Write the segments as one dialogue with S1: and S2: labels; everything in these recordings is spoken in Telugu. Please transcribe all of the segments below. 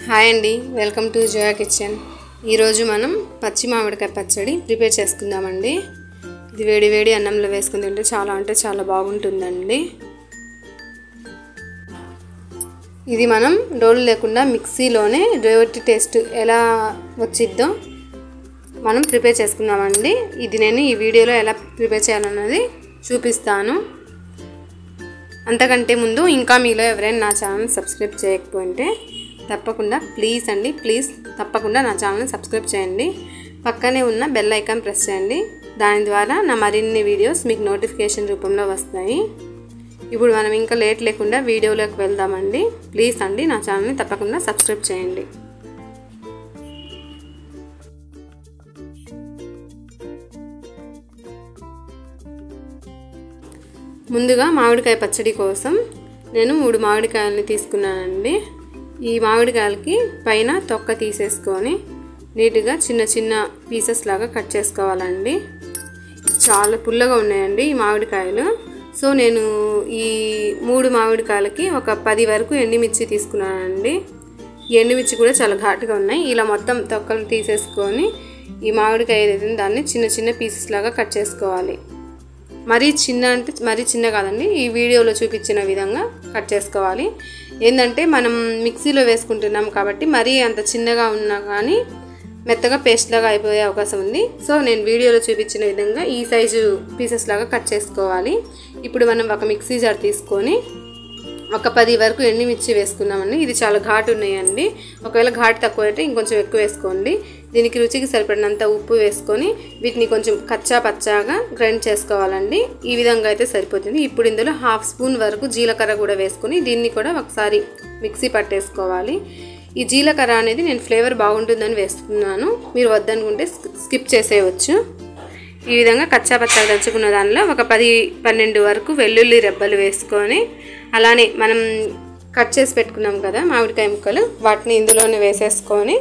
S1: హాయ్ అండి వెల్కమ్ టు జోయా కిచెన్ ఈరోజు మనం పచ్చి మామిడికాయ పచ్చడి ప్రిపేర్ చేసుకుందామండి ఇది వేడి వేడి అన్నంలో వేసుకుని తింటే చాలా అంటే చాలా బాగుంటుందండి ఇది మనం రోలు లేకుండా మిక్సీలోనే రోటి టేస్ట్ ఎలా వచ్చిద్దో మనం ప్రిపేర్ చేసుకుందామండి ఇది నేను ఈ వీడియోలో ఎలా ప్రిపేర్ చేయాలన్నది చూపిస్తాను అంతకంటే ముందు ఇంకా మీలో ఎవరైనా నా ఛానల్ సబ్స్క్రైబ్ చేయకపోతే తప్పకుండా ప్లీజ్ అండి ప్లీజ్ తప్పకుండా నా ఛానల్ సబ్స్క్రైబ్ చేయండి పక్కనే ఉన్న బెల్ ఐకాన్ ప్రెస్ చేయండి దాని ద్వారా నా మరిన్ని వీడియోస్ మీకు నోటిఫికేషన్ రూపంలో వస్తాయి ఇప్పుడు మనం ఇంకా లేట్ లేకుండా వీడియోలోకి వెళ్దామండి ప్లీజ్ అండి నా ఛానల్ని తప్పకుండా సబ్స్క్రైబ్ చేయండి ముందుగా మామిడికాయ పచ్చడి కోసం నేను మూడు మామిడికాయలని తీసుకున్నానండి ఈ మామిడికాయలకి పైన తొక్క తీసేసుకొని నీట్గా చిన్న చిన్న పీసెస్ లాగా కట్ చేసుకోవాలండి చాలా పుల్లగా ఉన్నాయండి ఈ మామిడికాయలు సో నేను ఈ మూడు మామిడికాయలకి ఒక పది వరకు ఎండుమిర్చి తీసుకున్నానండి ఈ ఎండుమిర్చి కూడా చాలా ఘాటుగా ఉన్నాయి ఇలా మొత్తం తొక్కలు తీసేసుకొని ఈ మామిడికాయ ఏదైతే దాన్ని చిన్న చిన్న పీసెస్ లాగా కట్ చేసుకోవాలి మరీ చిన్న అంటే మరీ చిన్న కాదండి ఈ వీడియోలో చూపించిన విధంగా కట్ చేసుకోవాలి ఏంటంటే మనం మిక్సీలో వేసుకుంటున్నాం కాబట్టి మరీ అంత చిన్నగా ఉన్నా కానీ మెత్తగా పేస్ట్ లాగా అయిపోయే అవకాశం ఉంది సో నేను వీడియోలో చూపించిన విధంగా ఈ సైజు పీసెస్ లాగా కట్ చేసుకోవాలి ఇప్పుడు మనం ఒక మిక్సీ జార్ తీసుకొని ఒక పది వరకు ఎండుమిర్చి వేసుకున్నామండి ఇది చాలా ఘాటు ఉన్నాయండి ఒకవేళ ఘాటు తక్కువ అయితే ఇంకొంచెం ఎక్కువ వేసుకోండి దీనికి రుచికి సరిపడినంత ఉప్పు వేసుకొని వీటిని కొంచెం కచ్చా పచ్చాగా గ్రైండ్ చేసుకోవాలండి ఈ విధంగా అయితే సరిపోతుంది ఇప్పుడు ఇందులో హాఫ్ స్పూన్ వరకు జీలకర్ర కూడా వేసుకొని దీన్ని కూడా ఒకసారి మిక్సీ పట్టేసుకోవాలి ఈ జీలకర్ర అనేది నేను ఫ్లేవర్ బాగుంటుందని వేస్తున్నాను మీరు వద్దనుకుంటే స్కిప్ చేసేయవచ్చు ఈ విధంగా కచ్చా పచ్చగా దంచుకున్న దానిలో ఒక పది పన్నెండు వరకు వెల్లుల్లి రెబ్బలు వేసుకొని అలానే మనం కట్ చేసి పెట్టుకున్నాం కదా మామిడికాయ ముక్కలు వాటిని ఇందులోనే వేసేసుకొని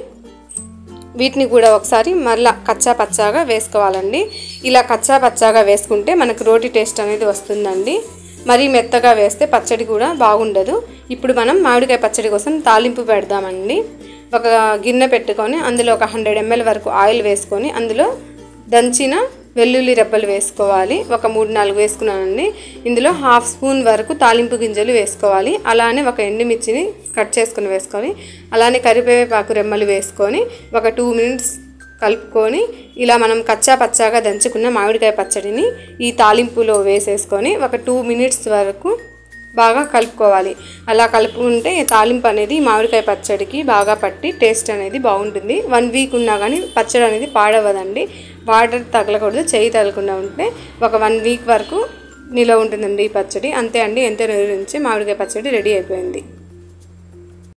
S1: వీటిని కూడా ఒకసారి మళ్ళా కచ్చా పచ్చాగా వేసుకోవాలండి ఇలా కచ్చా పచ్చాగా వేసుకుంటే మనకు రోటి టేస్ట్ అనేది వస్తుందండి మరీ మెత్తగా వేస్తే పచ్చడి కూడా బాగుండదు ఇప్పుడు మనం మామిడికాయ పచ్చడి కోసం తాలింపు పెడదామండి ఒక గిన్నె పెట్టుకొని అందులో ఒక హండ్రెడ్ ఎంఎల్ వరకు ఆయిల్ వేసుకొని అందులో దంచిన వెల్లుల్లి రెబ్బలు వేసుకోవాలి ఒక మూడు నాలుగు వేసుకున్నానండి ఇందులో హాఫ్ స్పూన్ వరకు తాలింపు గింజలు వేసుకోవాలి అలానే ఒక ఎండుమిర్చిని కట్ చేసుకుని వేసుకొని అలానే కరివేపాకు రెమ్మలు వేసుకొని ఒక టూ మినిట్స్ కలుపుకొని ఇలా మనం కచ్చా పచ్చాగా దంచుకున్న మామిడికాయ పచ్చడిని ఈ తాలింపులో వేసేసుకొని ఒక టూ మినిట్స్ వరకు బాగా కలుపుకోవాలి అలా కలుపుకుంటే తాలింపు అనేది మామిడికాయ పచ్చడికి బాగా పట్టి టేస్ట్ అనేది బాగుంటుంది వన్ వీక్ ఉన్నా కానీ పచ్చడి అనేది పాడవదండి వాటర్ తగలకూడదు చేయి తగలకుండా ఉంటే ఒక వన్ వీక్ వరకు నిలవ ఉంటుందండి ఈ పచ్చడి అంతే అండి ఎంత రోజు నుంచి మామిడికాయ పచ్చడి రెడీ అయిపోయింది